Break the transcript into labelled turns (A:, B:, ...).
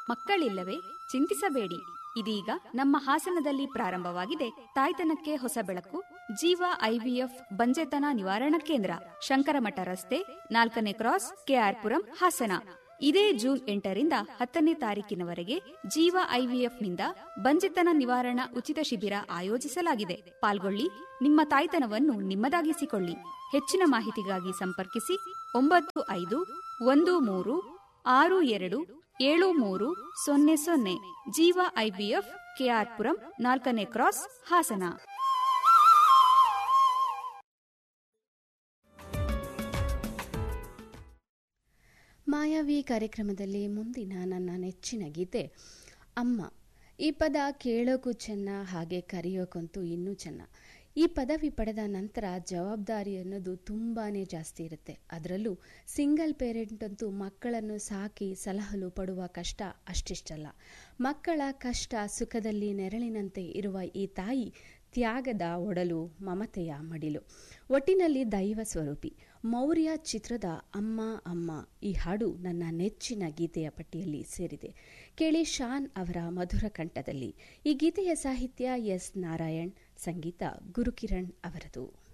A: ಮಕ್ಕಳಿಲ್ಲವೇ ಚಿಂತಿಸಬೇಡಿ ಇದೀಗ ನಮ್ಮ ಹಾಸನದಲ್ಲಿ ಪ್ರಾರಂಭವಾಗಿದೆ ತಾಯ್ತನಕ್ಕೆ ಹೊಸ ಬೆಳಕು ಜೀವ ಐವಿಎಫ್ ಬಂಜೆತನ ನಿವಾರಣಾ ಕೇಂದ್ರ ಶಂಕರಮಠ ರಸ್ತೆ ನಾಲ್ಕನೇ ಕ್ರಾಸ್ ಕೆಆರ್ಪುರಂ ಹಾಸನ ಇದೇ ಜೂನ್ ಎಂಟರಿಂದ ಹತ್ತನೇ ತಾರೀಕಿನವರೆಗೆ ಜೀವ ಐವಿಎಫ್ನಿಂದ ಬಂಜೆತನ ನಿವಾರಣಾ ಉಚಿತ ಶಿಬಿರ ಆಯೋಜಿಸಲಾಗಿದೆ ಪಾಲ್ಗೊಳ್ಳಿ ನಿಮ್ಮ ತಾಯ್ತನವನ್ನು ನಿಮ್ಮದಾಗಿಸಿಕೊಳ್ಳಿ ಹೆಚ್ಚಿನ ಮಾಹಿತಿಗಾಗಿ ಸಂಪರ್ಕಿಸಿ ಒಂಬತ್ತು ಐದು ಒಂದು ಮೂರು ಆರು ಎರಡು ಏಳು ಮೂರು ಸೊನ್ನೆ ಸೊನ್ನೆ ಜೀವ ಐಬಿಎಫ್ ಕೆಆರ್ಪುರಂ ನಾಲ್ಕನೇ ಕ್ರಾಸ್ ಹಾಸನ
B: ಮಾಯಾವಿ ಕಾರ್ಯಕ್ರಮದಲ್ಲಿ ಮುಂದಿನ ನನ್ನ ನೆಚ್ಚಿನ ಗೀತೆ ಅಮ್ಮ ಈ ಪದ ಕೇಳೋಕ್ಕೂ ಚೆನ್ನ ಹಾಗೆ ಕರೆಯೋಕ್ಕಂತೂ ಇನ್ನೂ ಚೆನ್ನ ಈ ಪದವಿ ಪಡೆದ ನಂತರ ಜವಾಬ್ದಾರಿ ಅನ್ನೋದು ತುಂಬಾ ಜಾಸ್ತಿ ಇರುತ್ತೆ ಅದರಲ್ಲೂ ಸಿಂಗಲ್ ಪೇರೆಂಟ್ ಅಂತೂ ಮಕ್ಕಳನ್ನು ಸಾಕಿ ಸಲಹಲು ಪಡುವ ಕಷ್ಟ ಅಷ್ಟಿಷ್ಟಲ್ಲ ಮಕ್ಕಳ ಕಷ್ಟ ಸುಖದಲ್ಲಿ ನೆರಳಿನಂತೆ ಇರುವ ಈ ತಾಯಿ ತ್ಯಾಗದ ಒಡಲು ಮಮತೆಯ ಮಡಿಲು ಒಟ್ಟಿನಲ್ಲಿ ದೈವ ಸ್ವರೂಪಿ ಮೌರ್ಯ ಚಿತ್ರದ ಅಮ್ಮ ಅಮ್ಮ ಈ ಹಾಡು ನನ್ನ ನೆಚ್ಚಿನ ಗೀತೆಯ ಪಟ್ಟಿಯಲ್ಲಿ ಸೇರಿದೆ ಕೇಳಿ ಶಾನ್ ಅವರ ಮಧುರ ಕಂಠದಲ್ಲಿ ಈ ಗೀತೆಯ ಸಾಹಿತ್ಯ ಎಸ್ ನಾರಾಯಣ್ ಸಂಗೀತ ಗುರುಕಿರಣ್ ಅವರದು